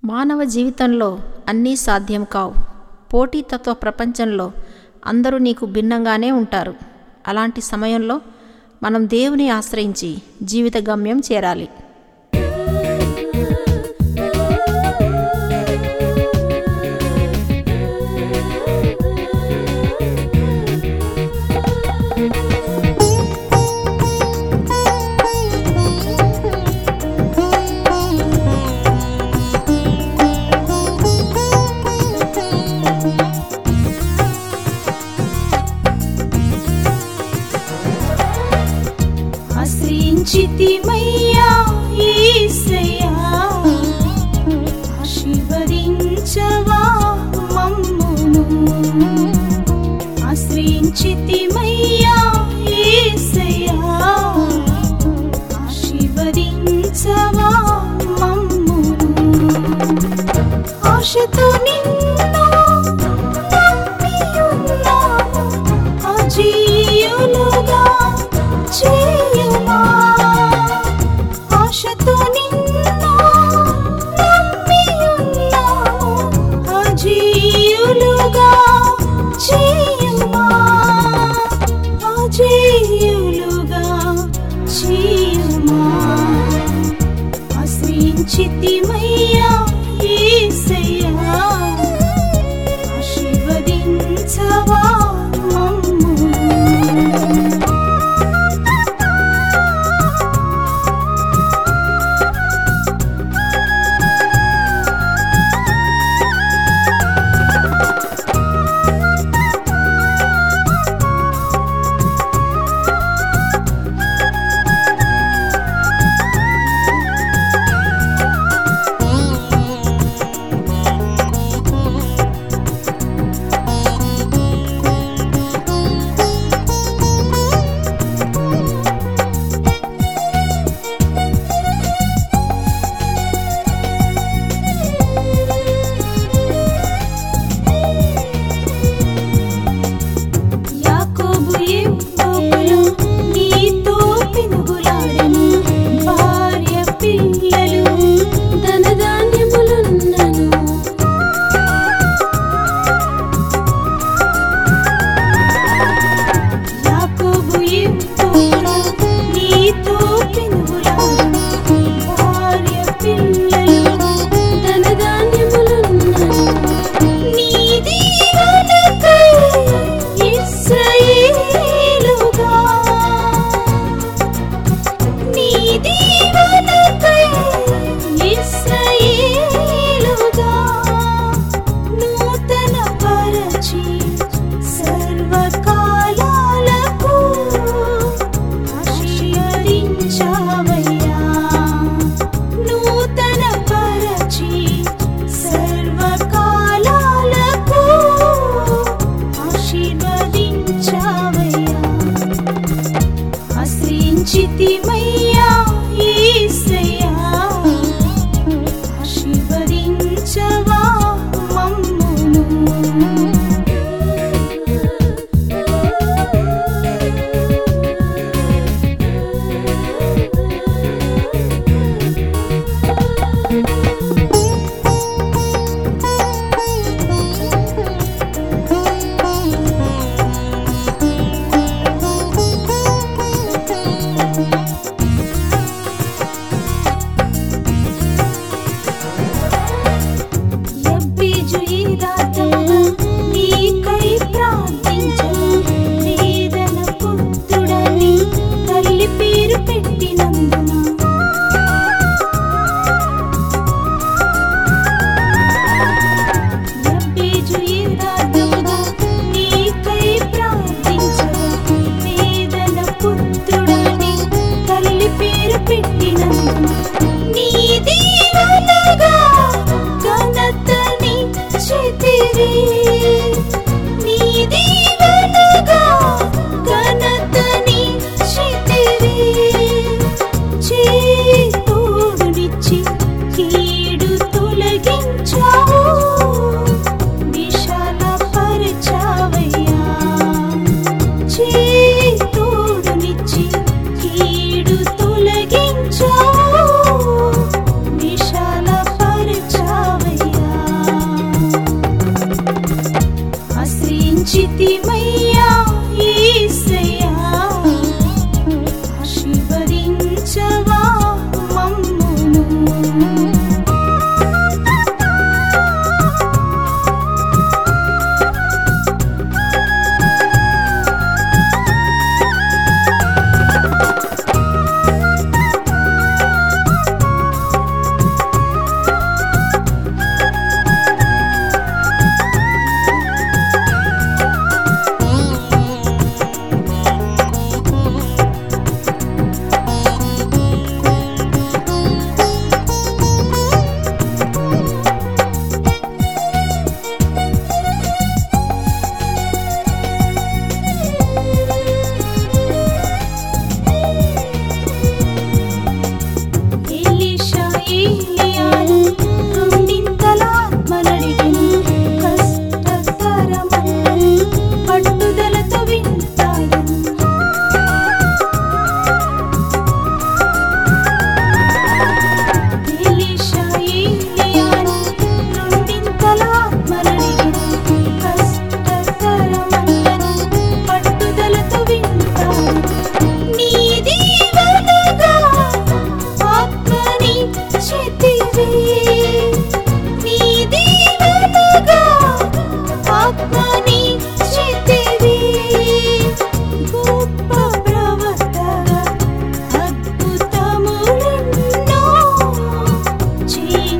మానవ జీవితంలో అన్నీ సాధ్యం కావు పోటీతత్వ ప్రపంచంలో అందరూ నీకు భిన్నంగానే ఉంటారు అలాంటి సమయంలో మనం దేవుని ఆశ్రయించి జీవిత గమ్యం చేరాలి ఆశ్రయించితిమయ్యా యేసయ్యా ఆశీర్వదించవా మమ్మును ఆశ్రయించితిమయ్యా యేసయ్యా ఆశీర్వదించవా మమ్మును ఆశతో నిన్ను నమ్మియున్నాను అజేయులుగా చేయుమా ఆశతో నిన్ను నమ్మియున్నాను అజేయులుగా చేయుమా అజేయులుగా చేయుమా ఆశ్రయించితిమయ్యా యేసయ్యా ఆశీర్వదించవా మమ్మును యాకోబు ఎబ్బోకులు నీతో పెనుగులాడెను భార్య పిల్లలు ధనధాన్యములున్నను యాకోబు ఎబ్బోకులు నీతో పెనుగులాడెను భార్య పిల్లలు ధనధాన్యములున్నను నీ దీవెనకై ఇశ్రాయేలుగా నీ దీవెనకై ఇశ్రాయేలుగా నూతన పరచి సర్వకాలాలకు ఆశీర్వదించావయ్యా నూతన పరచి సర్వకాలాలకు ఆశీర్వదించావయ్యా ఆశ్రయించితిమయ్యా యేసయ్యా ఆశీర్వదించవా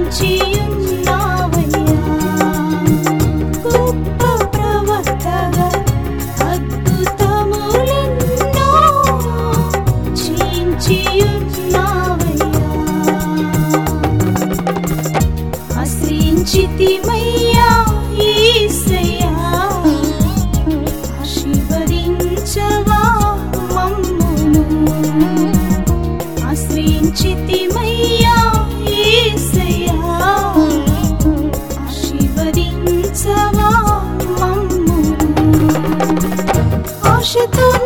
గొప్ప ప్రవర్తగా అద్భుతములెన్నో చేయించియున్నావయ్యా ఆశ్రయించితిమయ్యా యేసయ్యా ఆశీర్వదించవా మమ్మును ఆశ్రయించితిమయ్యా యేసయ్యా ఆశీర్వదించవా మమ్మును ఆశతో